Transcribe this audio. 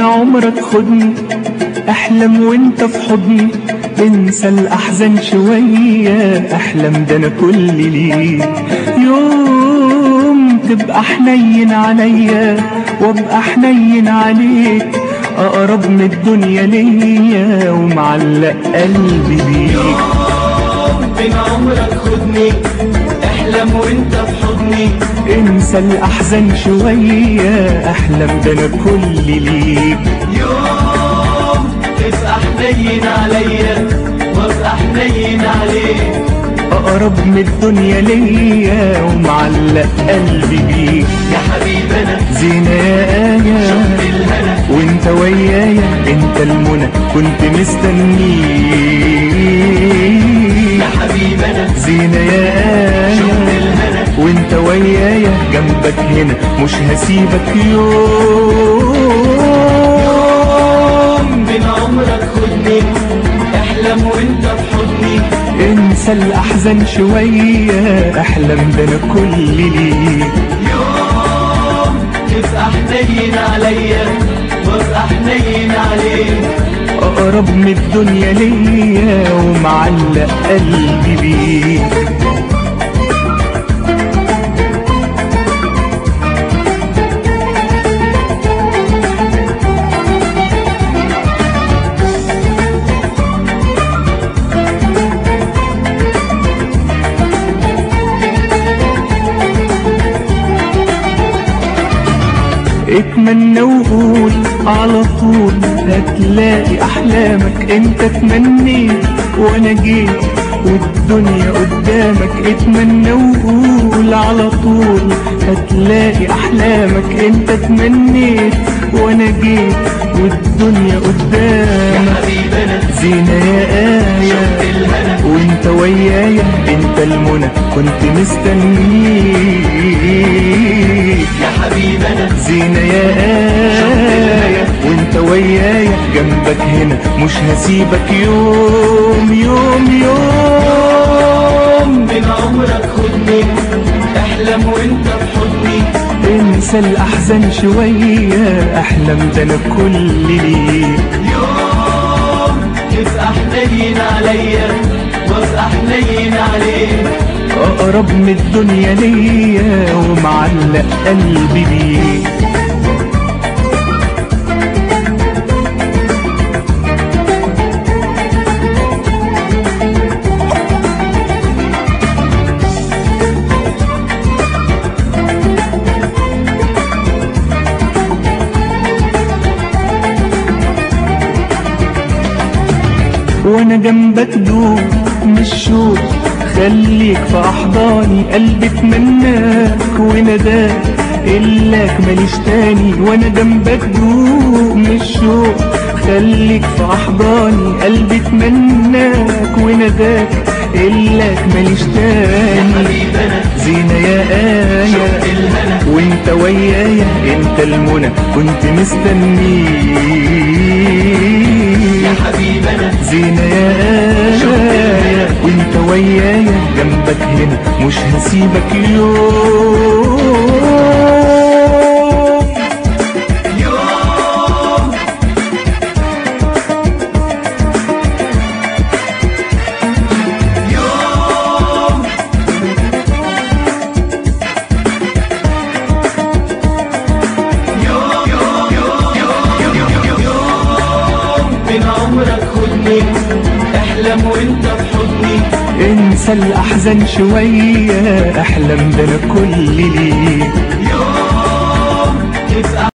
عمرك خدني احلم وانت في حضني انسى الاحزان شوية احلم ده انا كل ليك يوم تبقى حنين عليا وابقى حنين عليك اقرب من الدنيا ليا ومعلق قلبي بيك يوم من عمرك خدني احلم وانت في حضني انسى الاحزان شوية احلم ده انا كل ليك يوم تبقى حنين عليا وابقى حنين عليك اقرب من الدنيا ليا ومعلق قلبي بيك يا حبيبنا زينة يا شفت آية الهنا وانت ويايا انت المنى كنت مستنيك يا حبيبنا زينة يا شفت آية الهنا وانت ويايا جنبك هنا مش هسيبك يوم من عمرك خدني احلم وانت في حضني انسى الاحزان شوية احلم ده انا كل ليك يوم تبقى حنين عليا وابقى حنين عليك اقرب من الدنيا ليا ومعلق قلبي بيك اتمنى وقول على طول هتلاقي احلامك انت تمنيت وانا جيت والدنيا قدامك اتمنى وقول على طول هتلاقي احلامك انت تمنيت وانا جيت والدنيا يا قدامك حبيبنا زينة يا آية شفت الهنا وانت ويايا انت المنى كنت مستنيك يا حبيبنا زينة يا آية وانت ويايا جنبك هنا مش هسيبك يوم يوم يوم من عمرك خدني احلم وانت في حضني انسى الأحزان شوية أحلم ده أنا كل ليك يوم تبقى حنين عليا وابقى حنين عليك أقرب من الدنيا ليا ومعلق قلبي بيك وانا جنبك دوب مش شوق خليك في احضاني قلبي اتمناك ونداك الاك ماليش تاني وانا جنبك دوب مش شوق خليك في احضاني قلبي اتمناك ونداك الاك ماليش يا تاني حبيبنا زينة يا آية شفت الهنا وانت ويايا انت المنى كنت مستنيك يا حبيبنا زينة يا آية وانت ويايا جنبك هنا مش هسيبك يوم يوم يوم يوم من عمرك خدني احلم وانت في حضني انسى الأحزان شوية أحلم ده أنا كل ليك يوم تبقى